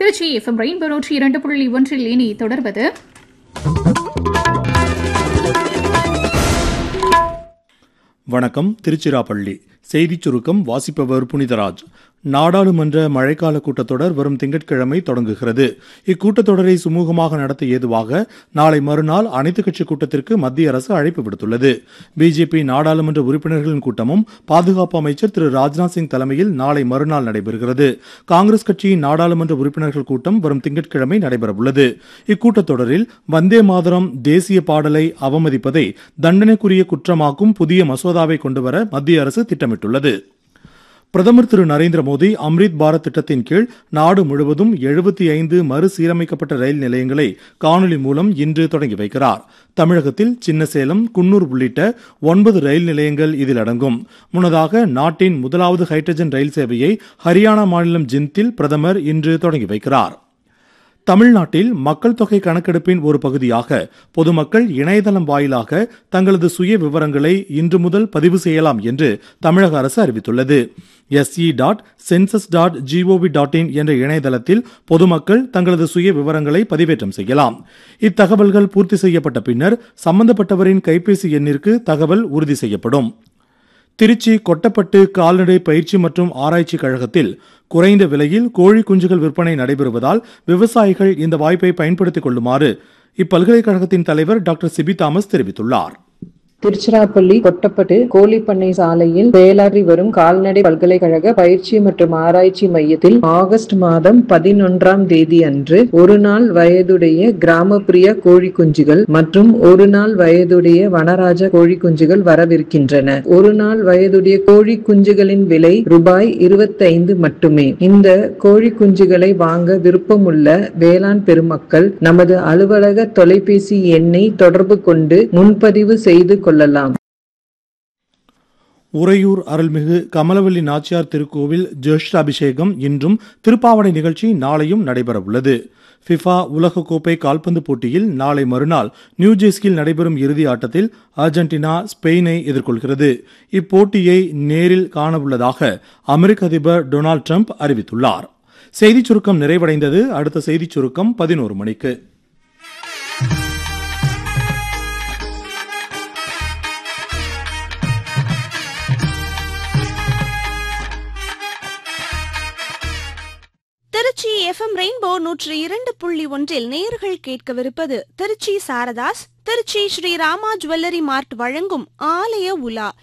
Trichy FM rainbow நூற்றி இரண்டு புள்ளி ஒன்றில் இனி தொடர்வது வணக்கம் திருச்சிராப்பள்ளி செய்திச் சுருக்கம் வாசிப்பவர் புனிதராஜ் நாடாளுமன்ற மழைக்கால கூட்டத்தொடர் வரும் திங்கட்கிழமை தொடங்குகிறது இக்கூட்டத்தொடரை சுமூகமாக நடத்த ஏதுவாக நாளை மறுநாள் அனைத்துக் கட்சி கூட்டத்திற்கு மத்திய அரசு அழைப்பு விடுத்துள்ளது பிஜேபி நாடாளுமன்ற உறுப்பினர்களின் கூட்டமும் பாதுகாப்பு அமைச்சர் திரு ராஜ்நாத் சிங் தலைமையில் நாளை மறுநாள் நடைபெறுகிறது காங்கிரஸ் கட்சியின் நாடாளுமன்ற உறுப்பினர்கள் கூட்டம் வரும் திங்கட்கிழமை நடைபெறவுள்ளது இக்கூட்டத்தொடரில் வந்தே மாதரம் தேசிய பாடலை அவமதிப்பதை தண்டனைக்குரிய குற்றமாக்கும் புதிய மசோதாவை கொண்டுவர மத்திய அரசு திட்டமிட்டுள்ளது பிரதமர் திரு நரேந்திர மோடி அம்ரித் பாரத் திட்டத்தின் கீழ் நாடு முழுவதும் எழுபத்தி ஐந்து மறுசீரமைக்கப்பட்ட ரயில் நிலையங்களை காணொலி மூலம் இன்று தொடங்கி வைக்கிறார் தமிழகத்தில் சின்னசேலம் குன்னூர் உள்ளிட்ட ஒன்பது ரயில் நிலையங்கள் இதில் அடங்கும் முன்னதாக நாட்டின் முதலாவது ஹைட்ரஜன் ரயில் சேவையை ஹரியானா மாநிலம் ஜிந்தில் பிரதமர் இன்று தொடங்கி வைக்கிறார் தமிழ்நாட்டில் மக்கள் தொகை கணக்கெடுப்பின் ஒரு பகுதியாக பொதுமக்கள் இணையதளம் வாயிலாக தங்களது சுய விவரங்களை இன்று முதல் பதிவு செய்யலாம் என்று தமிழக அரசு அறிவித்துள்ளது SE dot census dot GOV dot in என்ற இணையதளத்தில் பொதுமக்கள் தங்களது சுய விவரங்களை பதிவேற்றம் செய்யலாம் இத்தகவல்கள் பூர்த்தி செய்யப்பட்ட பின்னர் சம்பந்தப்பட்டவரின் கைபேசி எண்ணிற்கு தகவல் உறுதி செய்யப்படும் திருச்சி கொட்டப்பட்டு கால்நடை பயிற்சி மற்றும் ஆராய்ச்சி கழகத்தில் குறைந்த விலையில் கோழி குஞ்சுகள் விற்பனை நடைபெறுவதால் விவசாயிகள் இந்த வாய்ப்பை பயன்படுத்திக் கொள்ளுமாறு இப்பல்கலைக்கழகத்தின் தலைவர் டாக்டர் சிபி தாமஸ் தெரிவித்துள்ளார் திருச்சிராப்பள்ளி கொட்டப்பட்டு கோழிப்பண்ணை சாலையில் செயலாற்றி வரும் கால்நடை பல்கலைக்கழக பயிற்சி மற்றும் ஆராய்ச்சி மையத்தில் ஆகஸ்ட் மாதம் பதினொன்றாம் தேதி அன்று ஒரு நாள் வயதுடைய கிராமப்புற கோழி குஞ்சுகள் மற்றும் ஒரு நாள் வயதுடைய வனராஜ கோழி குஞ்சுகள் வரவிருக்கின்றன ஒரு நாள் வயதுடைய கோழி குஞ்சுகளின் விலை ரூபாய் இருபத்தைந்து மட்டுமே இந்த கோழி குஞ்சுகளை வாங்க விருப்பமுள்ள வேளாண் பெருமக்கள் நமது அலுவலக தொலைபேசி எண்ணை தொடர்பு கொண்டு முன்பதிவு செய்து கொள்ளலாம் உறையூர் அருள்மிகு கமலவல்லி நாச்சியார் திருக்கோவில் ஜோஷ்டாபிஷேகம் இன்றும் திருப்பாவடை நிகழ்ச்சி நாளையும் நடைபெறவுள்ளது ஃபிஃபா உலகக்கோப்பை கால்பந்து போட்டியில் நாளை மறுநாள் நியூஜெர்சியில் நடைபெறும் இறுதி ஆட்டத்தில் அர்ஜென்டினா ஸ்பெயினை எதிர்கொள்கிறது இப்போட்டியை நேரில் காணவுள்ளதாக அமெரிக்க அதிபர் டொனால்டு ட்ரம்ப் அறிவித்துள்ளார் செய்திச் சுருக்கம் நிறைவடைந்தது அடுத்த செய்திச் சுருக்கம் பதினோரு மணிக்கு திருச்சி எஃப்எம் ரெயின்போ நூற்றி இரண்டு புள்ளி ஒன்றில் நேர்கள் கேட்கவிருப்பது திருச்சி சாரதாஸ் திருச்சி ஸ்ரீ ராமா ஜுவல்லரி மார்ட் வழங்கும் ஆலய உலா